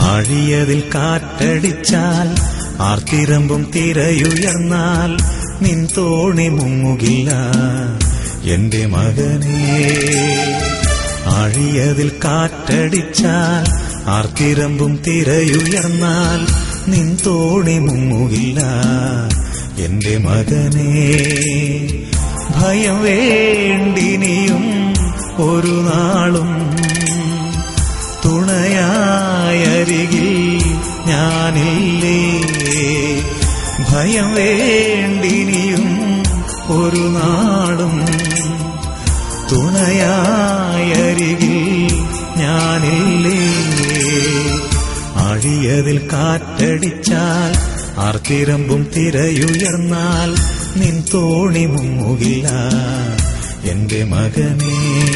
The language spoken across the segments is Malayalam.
ആഴിയതിൽ കാറ്റടിച്ചാൽ ആർത്തിരമ്പും തിരയുയർന്നാൽ നിൻ തോണി മുങ്ങുകില്ല എന്റെ മകനേ ആഴിയതിൽ കാറ്റടിച്ചാൽ ആർത്തിരമ്പും തിരയുയർന്നാൽ നിൻ തോണി മുങ്ങുകില്ല എന്റെ മകനേ ഭയം വേണ്ടിനിയും ഒരു നാളും തുണയായരികിൽ ഞാനില്ലേ ഭയം വേണ്ടിനിയും ഒരു നാളും തുണയായരികിൽ ഞാനില്ലേ ആഴിയതിൽ കാറ്റടിച്ചാൽ ആർത്തിരമ്പും തിരയുയർന്നാൽ നിൻ തോണി മുങ്ങുകില്ല എന്റെ മകനേ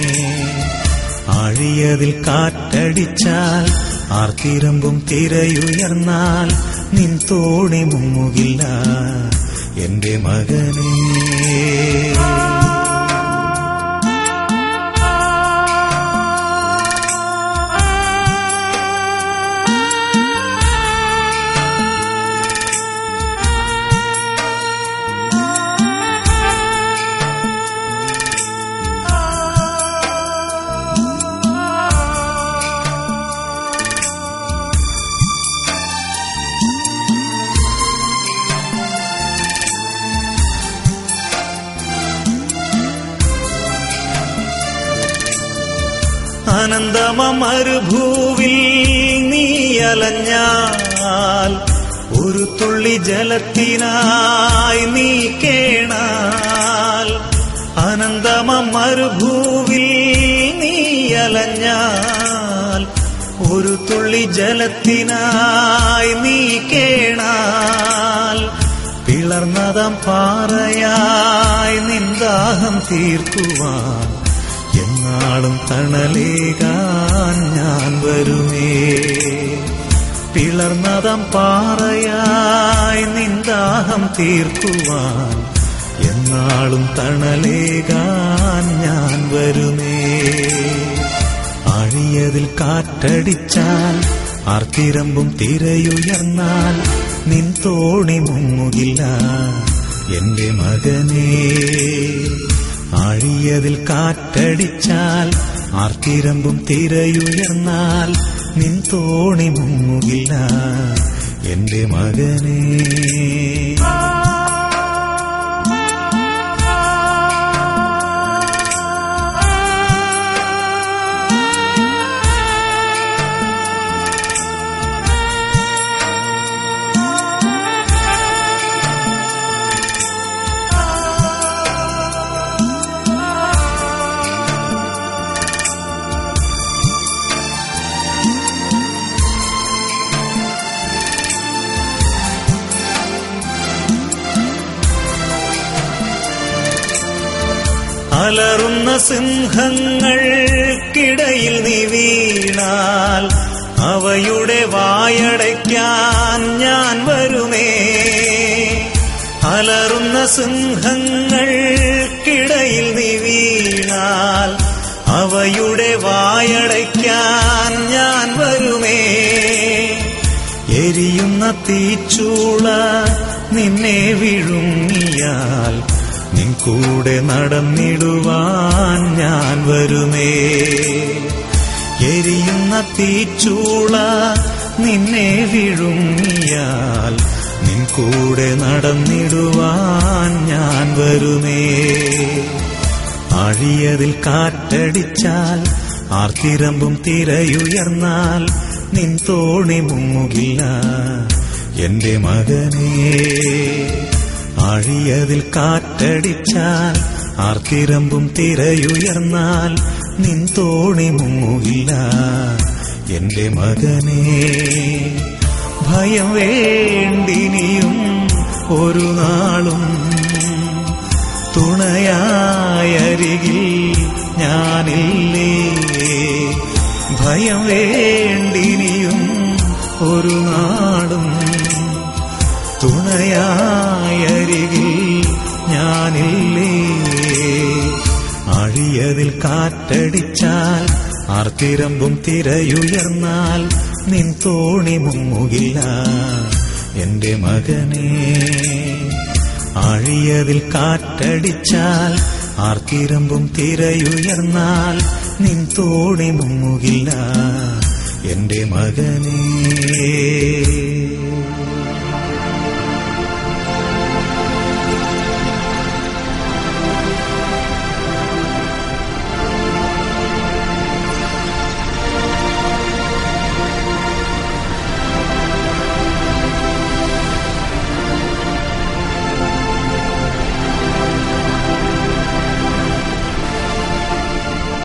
ആഴിയതിൽ കാറ്റടിച്ചാൽ ആർത്തിരമ്പും തിരയുയർന്നാൽ നിൻ തോണി മുങ്ങുകില്ല എന്റെ മകനേ അനന്തമ മരുഭൂവിൽ നീ അലഞ്ഞാൽ ഒരു തുള്ളി ജലത്തിനായി നീ കേണാൽ അനന്തമ മരുഭൂവിൽ നീ അലഞ്ഞാൽ ഒരു തുള്ളി ജലത്തിനായി നീ കേണാൽ പിളർന്നതം പാറയായി നിന്ദാഹം തീർക്കുവാൻ എന്നാളും തണലേകാൻ ഞാൻ വരുമേ പിളർന്നതം പാറയായി നിന്ദാഹം തീർക്കുവാൻ എന്നാളും തണലേകാൻ ഞാൻ വരുമേ ആഴിയതിൽ കാറ്റടിച്ചാൽ ആർത്തിരമ്പും തിരയുയർന്നാൽ നിൻ തോണി മുങ്ങുകില്ല എന്റെ മകനേ ആഴിയതിൽ കാറ്റടിച്ചാൽ ആർത്തിരമ്പും തിരയുയർന്നാൽ നിൻ തോണി മുങ്ങുകില്ല എന്റെ മകനേ അലറുന്ന സിംഹങ്ങൾക്കിടയിൽ നീ വീണാൽ അവയുടെ വായടയ്ക്കാൻ ഞാൻ വരുമേ അലറുന്ന സിംഹങ്ങൾക്കിടയിൽ നീ വീണാൽ അവയുടെ വായടയ്ക്കാൻ ഞാൻ വരുമേ എരിയുന്ന തീച്ചൂള നിന്നെ വിഴുങ്ങിയാൽ നിൻ കൂടെ നടന്നിടുവാൻ ഞാൻ വരുമേ എരിയുന്ന തീച്ചൂള നിന്നെ വിഴുങ്ങിയാൽ നിൻ കൂടെ നടന്നിടുവാൻ ഞാൻ വരുമേ ആഴിയതിൽ കാറ്റടിച്ചാൽ ആർത്തിരമ്പും തിരയുയർന്നാൽ നിൻ തോണി മുങ്ങുകില്ല എന്റെ മകനേ ആഴിയതിൽ കാറ്റടിച്ചാൽ ആർത്തിരമ്പും തിരയുയർന്നാൽ നിൻ തോണി മുങ്ങുകില്ല എന്റെ മകനേ ഭയം വേണ്ടിനിയും ഒരു നാളും തുണയായരികിൽ ഞാനില്ലേ ഭയം വേണ്ടിനിയും ഒരു നാടും തുണയായരികിൽ ഞാനില്ലേ ആഴിയതിൽ കാറ്റടിച്ചാൽ ആർത്തിരമ്പും തിരയുയർന്നാൽ നിൻ തോണി മുങ്ങുകില്ല എന്റെ മകനേ ആഴിയതിൽ കാറ്റടിച്ചാൽ ആർത്തിരമ്പും തിരയുയർന്നാൽ നിൻ തോണി മുങ്ങുകില്ല എന്റെ മകനേ